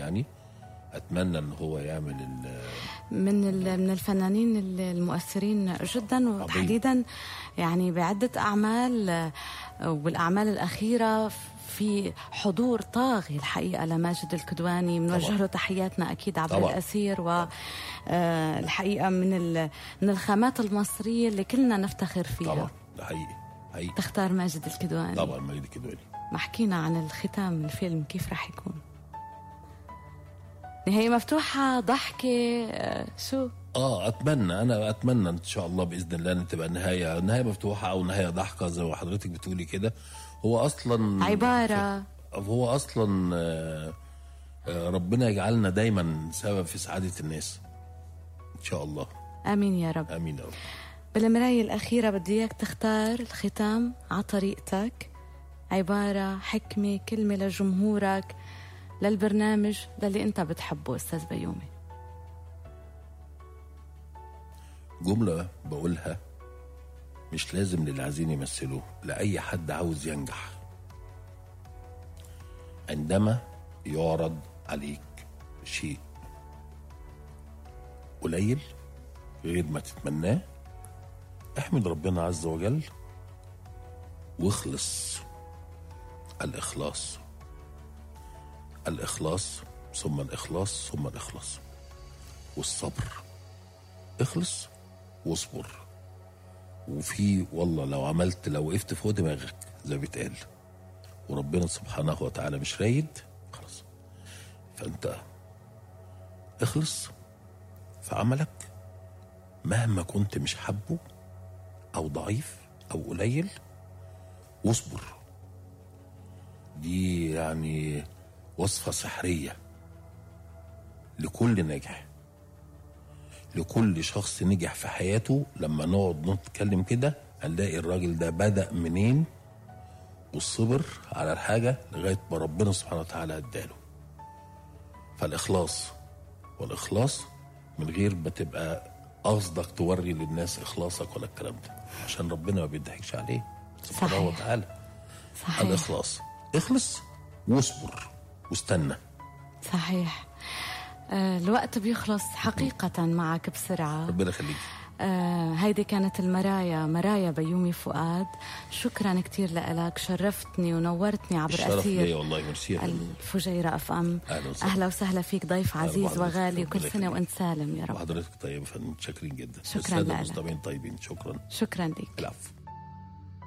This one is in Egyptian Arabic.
يعني اتمنى ان هو يعمل ال- من ال- من الفنانين ال- المؤثرين جدا وتحديدا يعني بعدة أعمال آه، والأعمال الأخيرة في حضور طاغي الحقيقة لماجد الكدواني بنوجه طبعاً. له تحياتنا أكيد عبر طبعاً. الأسير والحقيقة من ال- من الخامات المصرية اللي كلنا نفتخر فيها طبعا ده حقيقي حقيقي تختار ماجد الكدواني طبعا مجدي كدواني ما حكينا عن الختام الفيلم كيف رح يكون نهاية مفتوحة ضحكة آه، شو اه اتمنى انا اتمنى ان شاء الله باذن الله ان تبقى النهايه نهايه مفتوحه او نهايه ضحكه زي ما حضرتك بتقولي كده هو اصلا عبارة هو اصلا آه، آه، ربنا يجعلنا دايما سبب في سعاده الناس ان شاء الله آمين يا رب امين يا رب بالمراية الأخيرة بدي إياك تختار الختام على طريقتك عبارة حكمة كلمة لجمهورك للبرنامج للي أنت بتحبه أستاذ بيومي جمله بقولها مش لازم للي عايزين يمثلوه لاي حد عاوز ينجح عندما يعرض عليك شيء قليل غير ما تتمناه احمد ربنا عز وجل واخلص الإخلاص الإخلاص ثم الإخلاص ثم الإخلاص والصبر اخلص واصبر وفي والله لو عملت لو وقفت فوق دماغك زي ما بيتقال وربنا سبحانه وتعالى مش رايد خلاص فانت اخلص في عملك مهما كنت مش حابه او ضعيف او قليل واصبر دي يعني وصفة سحرية لكل ناجح لكل شخص نجح في حياته لما نقعد نتكلم كده هنلاقي الراجل ده بدأ منين والصبر على الحاجة لغاية ما ربنا سبحانه وتعالى اداله فالإخلاص والإخلاص من غير ما تبقى قصدك توري للناس إخلاصك ولا الكلام ده عشان ربنا ما بيضحكش عليه سبحانه صحيح. وتعالى صحيح الإخلاص اخلص واصبر واستنى صحيح آه الوقت بيخلص حقيقة معك بسرعة ربنا يخليك آه هيدي كانت المرايا مرايا بيومي فؤاد شكرا كتير لك شرفتني ونورتني عبر الشرف ليا أثير والله ميرسي يا فندم. الفجيرة اف ام أهلا وسهلا. اهلا وسهلا فيك ضيف أهلا عزيز بحضرتك. وغالي ربنا وكل سنه يخليك. وانت سالم يا رب وحضرتك طيب يا فندم متشكرين جدا شكراً السادة لك. المستمعين طيبين شكرا شكرا لك العفو